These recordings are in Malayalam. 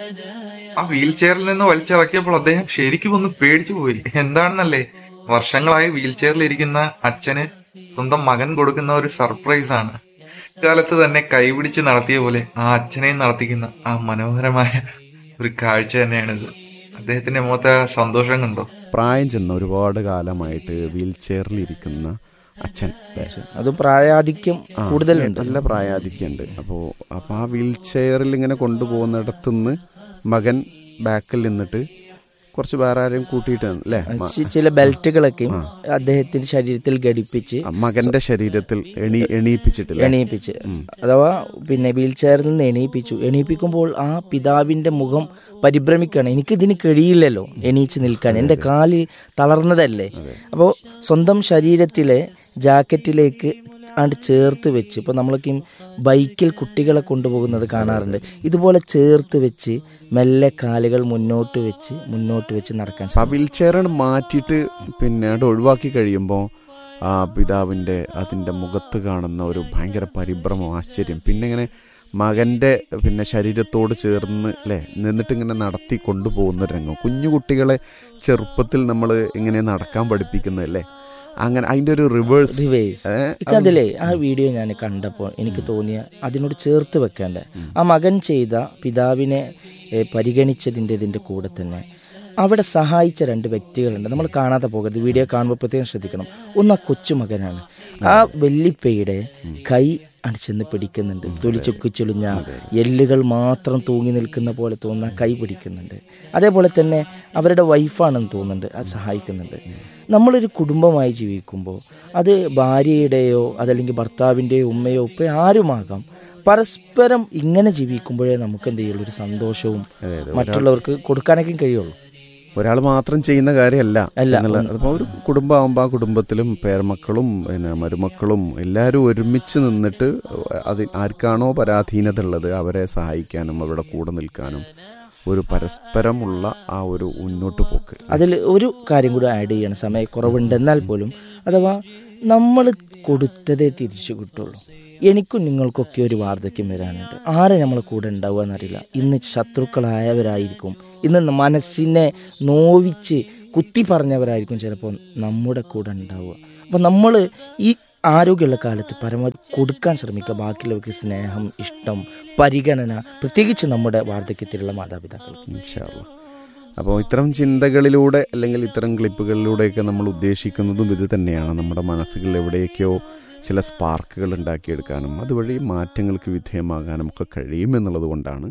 ആ വീൽ ചെയറിൽ നിന്ന് വലിച്ചിറക്കിയപ്പോൾ അദ്ദേഹം ശരിക്കും ഒന്ന് പേടിച്ചു പോയി എന്താണെന്നല്ലേ വർഷങ്ങളായി വീൽ ചെയറിൽ ഇരിക്കുന്ന അച്ഛന് സ്വന്തം മകൻ കൊടുക്കുന്ന ഒരു സർപ്രൈസ് ആണ് കാലത്ത് തന്നെ കൈപിടിച്ച് നടത്തിയ പോലെ ആ അച്ഛനെയും നടത്തിക്കുന്ന ആ മനോഹരമായ ഒരു കാഴ്ച തന്നെയാണിത് അദ്ദേഹത്തിന്റെ മുഖത്തെ ആ സന്തോഷം കണ്ടോ പ്രായം ചെന്ന ഒരുപാട് കാലമായിട്ട് വീൽ ചെയറിൽ ഇരിക്കുന്ന അച്ഛൻ അല്ലേ? അത് പ്രായാധിക്യം ആ, കൂടുതലുണ്ട് നല്ല പ്രായാധിക്യുണ്ട് അപ്പോൾ അപ്പോൾ ആ വീൽ ചെയറിൽ ഇങ്ങനെ കൊണ്ടുപോകുന്നിടത്തുനിന്ന് മകൻ ബാക്കിൽ നിന്നിട്ട് കുറച്ച് വേറെ ആരെയും കൂട്ടിയിട്ടാണ് അല്ലേ മ- ചി- ചില ബെൽറ്റുകളൊക്കെയും അദ്ദേഹത്തിന്റെ ശരീരത്തിൽ ഘടിപ്പിച്ച് ആ, മകന്റെ ശരീരത്തിൽ എണീ എണീപ്പിച്ചിട്ടില്ല എണീപ്പിച്ച് അഥവാ പിന്നെ വീൽ ചെയറിൽ നിന്ന് എണീപ്പിച്ചു എണീപ്പിക്കുമ്പോൾ ആ പിതാവിന്റെ മുഖം പരിഭ്രമിക്കുകയാണ് എനിക്കിതിന് കഴിയില്ലല്ലോ എണീച്ച് നിൽക്കാൻ എൻ്റെ കാല് തളർന്നതല്ലേ അപ്പോൾ സ്വന്തം ശരീരത്തിലെ ജാക്കറ്റിലേക്ക് ആണ്ട് ചേർത്ത് വെച്ച് ഇപ്പോൾ നമ്മളൊക്കെ ബൈക്കിൽ കുട്ടികളെ കൊണ്ടുപോകുന്നത് കാണാറുണ്ട് ഇതുപോലെ ചേർത്ത് വെച്ച് മെല്ലെ കാലുകൾ മുന്നോട്ട് വെച്ച് മുന്നോട്ട് വെച്ച് നടക്കാൻ ആ വീൽ ചെയർ മാറ്റിയിട്ട് പിന്നെ അത് ഒഴിവാക്കി കഴിയുമ്പോൾ ആ പിതാവിൻ്റെ അതിൻ്റെ മുഖത്ത് കാണുന്ന ഒരു ഭയങ്കര പരിഭ്രമം ആശ്ചര്യം പിന്നെ ഇങ്ങനെ മകൻ്റെ പിന്നെ ശരീരത്തോട് ചേർന്ന് അല്ലേ നിന്നിട്ട് ഇങ്ങനെ നടത്തി കൊണ്ടുപോകുന്ന ഒരു രംഗം കുഞ്ഞു കുട്ടികളെ ചെറുപ്പത്തിൽ നമ്മൾ ഇങ്ങനെ നടക്കാൻ പഠിപ്പിക്കുന്നതല്ലേ അങ്ങനെ അതിൻ്റെ ഒരു റിവേഴ്സ് റിവേഴ്സ് എനിക്കതിലേ ആ വീഡിയോ ഞാൻ കണ്ടപ്പോൾ എനിക്ക് തോന്നിയ അതിനോട് ചേർത്ത് വെക്കേണ്ട ആ മകൻ ചെയ്ത പിതാവിനെ ഏ, പരിഗണിച്ചതിൻ്റെ ഇതിൻ്റെ കൂടെ തന്നെ അവിടെ സഹായിച്ച രണ്ട് വ്യക്തികളുണ്ട് നമ്മൾ കാണാതെ പോകരുത് വീഡിയോ കാണുമ്പോൾ പ്രത്യേകം ശ്രദ്ധിക്കണം ഒന്ന് ആ കൊച്ചുമകനാണ് ആ വെള്ളിപ്പയുടെ കൈ ആണ് ചെന്ന് പിടിക്കുന്നുണ്ട് തൊലി ചുക്കിച്ചൊളിഞ്ഞ എല്ലുകൾ മാത്രം തൂങ്ങി നിൽക്കുന്ന പോലെ തോന്നുന്ന കൈ പിടിക്കുന്നുണ്ട് അതേപോലെ തന്നെ അവരുടെ വൈഫാണെന്ന് തോന്നുന്നുണ്ട് അത് സഹായിക്കുന്നുണ്ട് നമ്മളൊരു കുടുംബമായി ജീവിക്കുമ്പോൾ അത് ഭാര്യയുടെയോ അതല്ലെങ്കിൽ ഭർത്താവിൻ്റെയോ ഉമ്മയോ ഉപ്പയോ ആരുമാകാം പരസ്പരം ഇങ്ങനെ ജീവിക്കുമ്പോഴേ നമുക്ക് എന്ത് ചെയ്യുള്ളൂ ഒരു സന്തോഷവും മറ്റുള്ളവർക്ക് കൊടുക്കാനൊക്കെ കഴിയുള്ളൂ ഒരാൾ മാത്രം ചെയ്യുന്ന കാര്യമല്ല അല്ല. എന്നുള്ളത് അതിപ്പോൾ ഒരു കുടുംബമാകുമ്പോൾ ആ കുടുംബത്തിലും പേരമക്കളും പിന്നെ മരുമക്കളും എല്ലാവരും ഒരുമിച്ച് നിന്നിട്ട് അത് ആർക്കാണോ പരാധീനത ഉള്ളത് അവരെ സഹായിക്കാനും അവരുടെ കൂടെ നിൽക്കാനും ഒരു പരസ്പരമുള്ള ആ ഒരു മുന്നോട്ട് പോക്ക് അതിൽ ഒരു കാര്യം കൂടി ആഡ് ചെയ്യണം സമയക്കുറവുണ്ട് എന്നാൽ പോലും അഥവാ നമ്മൾ കൊടുത്തതേ തിരിച്ചു കിട്ടുള്ളൂ എനിക്കും നിങ്ങൾക്കൊക്കെ ഒരു വാർദ്ധക്യം വരാനുണ്ട് ആരെ നമ്മളെ കൂടെ ഉണ്ടാവുക എന്നറിയില്ല ഇന്ന് ശത്രുക്കളായവരായിരിക്കും ഇന്ന് മനസ്സിനെ നോവിച്ച് കുത്തി പറഞ്ഞവരായിരിക്കും ചിലപ്പോൾ നമ്മുടെ കൂടെ ഉണ്ടാവുക അപ്പം നമ്മൾ ഈ ആരോഗ്യമുള്ള കാലത്ത് പരമാവധി കൊടുക്കാൻ ശ്രമിക്കുക ബാക്കിയുള്ളവർക്ക് സ്നേഹം ഇഷ്ടം പരിഗണന പ്രത്യേകിച്ച് നമ്മുടെ വാർദ്ധക്യത്തിലുള്ള മാതാപിതാക്കൾക്ക് ഇൻഷാല്ല അപ്പോൾ ഇത്തരം ചിന്തകളിലൂടെ അല്ലെങ്കിൽ ഇത്തരം ക്ലിപ്പുകളിലൂടെയൊക്കെ നമ്മൾ ഉദ്ദേശിക്കുന്നതും ഇത് തന്നെയാണ് നമ്മുടെ മനസ്സുകളിൽ എവിടെയൊക്കെയോ ചില സ്പാർക്കുകൾ ഉണ്ടാക്കിയെടുക്കാനും അതുവഴി മാറ്റങ്ങൾക്ക് വിധേയമാകാനും ഒക്കെ കഴിയും എന്നുള്ളത് കൊണ്ടാണ്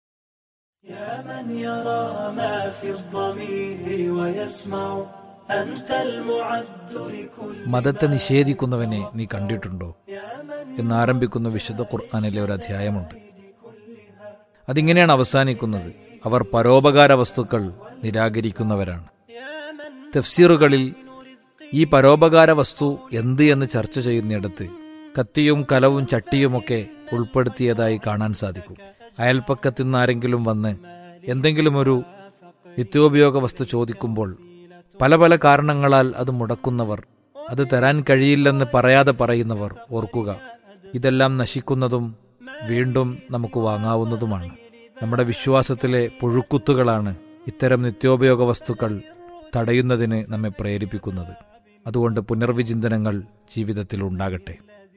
يا من يرى ما في الضمير ويسمع أنت المعد لكل മതത്തെ നിഷേധിക്കുന്നവനെ നീ കണ്ടിട്ടുണ്ടോ എന്നാരംഭിക്കുന്ന വിശുദ്ധ ഖുർആാനിലെ ഒരു അധ്യായമുണ്ട് അതിങ്ങനെയാണ് അവസാനിക്കുന്നത് അവർ പരോപകാര വസ്തുക്കൾ നിരാകരിക്കുന്നവരാണ് തഫ്സീറുകളിൽ ഈ പരോപകാര വസ്തു എന്ത് എന്ന് ചർച്ച ചെയ്യുന്നിടത്ത് കത്തിയും കലവും ചട്ടിയുമൊക്കെ ഉൾപ്പെടുത്തിയതായി കാണാൻ സാധിക്കും അയൽപ്പക്കത്തു നിന്നാരെങ്കിലും വന്ന് എന്തെങ്കിലും ഒരു നിത്യോപയോഗ വസ്തു ചോദിക്കുമ്പോൾ പല പല കാരണങ്ങളാൽ അത് മുടക്കുന്നവർ അത് തരാൻ കഴിയില്ലെന്ന് പറയാതെ പറയുന്നവർ ഓർക്കുക ഇതെല്ലാം നശിക്കുന്നതും വീണ്ടും നമുക്ക് വാങ്ങാവുന്നതുമാണ് നമ്മുടെ വിശ്വാസത്തിലെ പുഴുക്കുത്തുകളാണ് ഇത്തരം നിത്യോപയോഗ വസ്തുക്കൾ തടയുന്നതിന് നമ്മെ പ്രേരിപ്പിക്കുന്നത് അതുകൊണ്ട് പുനർവിചിന്തനങ്ങൾ ജീവിതത്തിൽ ഉണ്ടാകട്ടെ